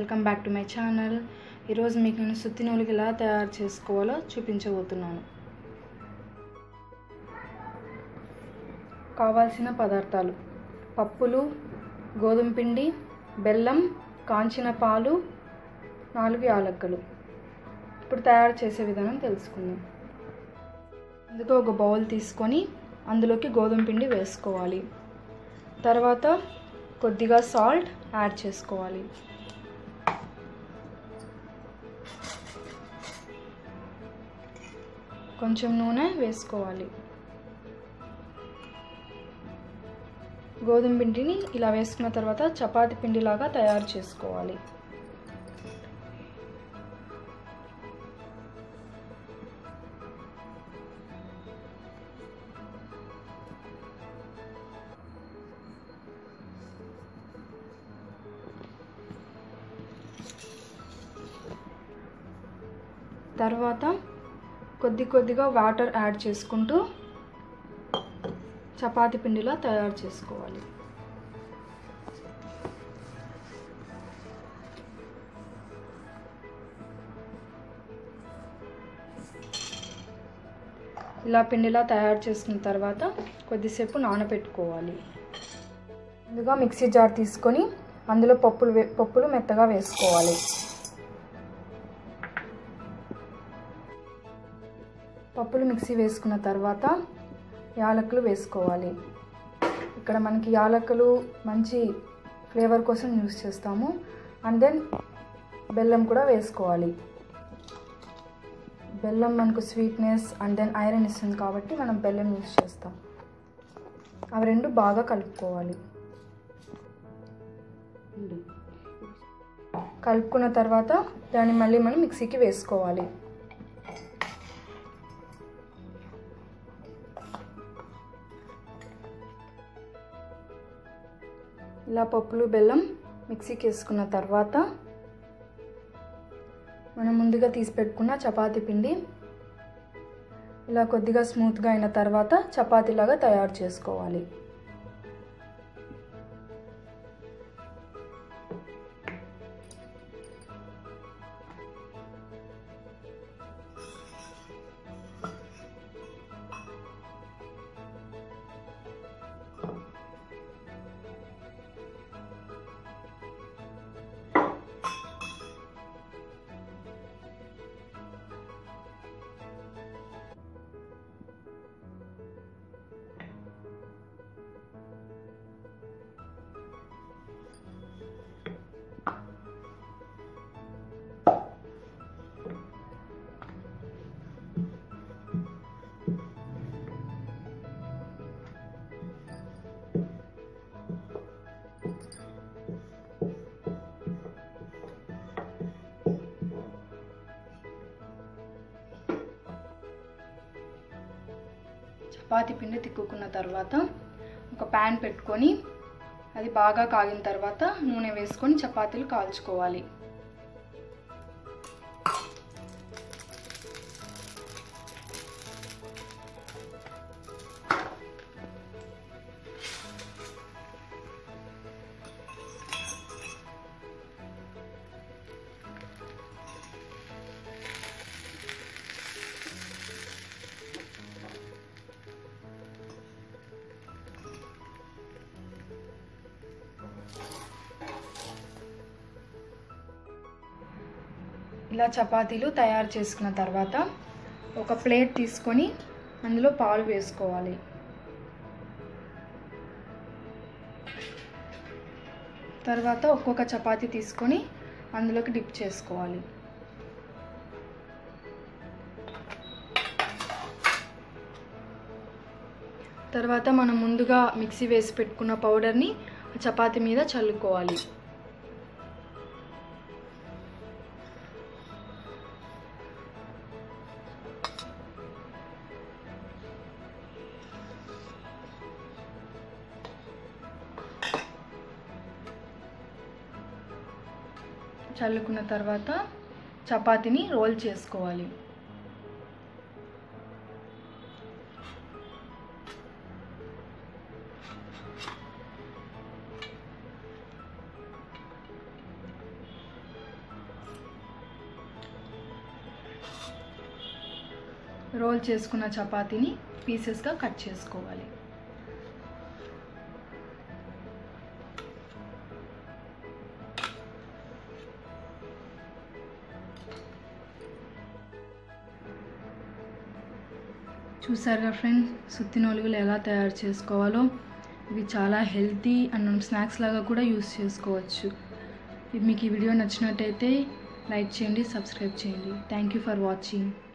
welcome back to my channel ఈరోజు మీకు నేను సుత్తి నూలుగు ఎలా తయారు చేసుకోవాలో చూపించబోతున్నాను కావాల్సిన పదార్థాలు పప్పులు గోధుమ పిండి బెల్లం కాంచిన పాలు నాలుగు యాలక్కలు ఇప్పుడు తయారు చేసే విధానం తెలుసుకుందాం ముందుగా ఒక బౌల్ తీసుకొని అందులోకి గోధుమ పిండి వేసుకోవాలి తర్వాత కొద్దిగా సాల్ట్ యాడ్ చేసుకోవాలి కొంచెం నూనె వేసుకోవాలి గోధుమ పిండిని ఇలా వేసుకున్న తర్వాత చపాతి పిండిలాగా తయారు చేసుకోవాలి తర్వాత కొద్ది కొద్దిగా వాటర్ యాడ్ చేసుకుంటూ చపాతి పిండిలా తయారు చేసుకోవాలి ఇలా పిండిలా తయారు చేసిన తర్వాత కొద్దిసేపు నానబెట్టుకోవాలి ముందుగా మిక్సీ జార్ తీసుకొని అందులో పప్పులు వే పప్పులు మెత్తగా వేసుకోవాలి పప్పులు మిక్సీ వేసుకున్న తర్వాత యాలకులు వేసుకోవాలి ఇక్కడ మనకి యాలకులు మంచి ఫ్లేవర్ కోసం యూస్ చేస్తాము అండ్ దెన్ బెల్లం కూడా వేసుకోవాలి బెల్లం మనకు స్వీట్నెస్ అండ్ దెన్ ఐరన్ ఇస్తుంది కాబట్టి మనం బెల్లం యూస్ చేస్తాం అవి రెండు బాగా కలుపుకోవాలి కలుపుకున్న తర్వాత దాన్ని మళ్ళీ మనం మిక్సీకి వేసుకోవాలి ఇలా పప్పులు బెల్లం మిక్సీకి వేసుకున్న తర్వాత మనం ముందుగా తీసి పెట్టుకున్న చపాతీ పిండి ఇలా కొద్దిగా స్మూత్గా అయిన తర్వాత చపాతీలాగా తయారు చేసుకోవాలి చపాతి పిండి తిక్కుకున్న తర్వాత ఒక ప్యాన్ పెట్టుకొని అది బాగా కాగిన తర్వాత నూనె వేసుకొని చపాతీలు కాల్చుకోవాలి ఇలా చపాతీలు తయారు చేసుకున్న తర్వాత ఒక ప్లేట్ తీసుకొని అందులో పాలు వేసుకోవాలి తర్వాత ఒక్కొక్క చపాతీ తీసుకొని అందులోకి డిప్ చేసుకోవాలి తర్వాత మనం ముందుగా మిక్సీ వేసి పెట్టుకున్న పౌడర్ని చపాతీ మీద చల్లుకోవాలి చల్లుకున్న తర్వాత చపాతీని రోల్ చేసుకోవాలి రోల్ చేసుకున్న చపాతీని పీసెస్గా కట్ చేసుకోవాలి చూసారుగా ఫ్రెండ్స్ సుత్తి నొలుగులు ఎలా తయారు చేసుకోవాలో ఇవి చాలా హెల్తీ అండ్ మనం స్నాక్స్ లాగా కూడా యూస్ చేసుకోవచ్చు మీకు ఈ వీడియో నచ్చినట్టయితే లైక్ చేయండి సబ్స్క్రైబ్ చేయండి థ్యాంక్ యూ ఫర్ వాచింగ్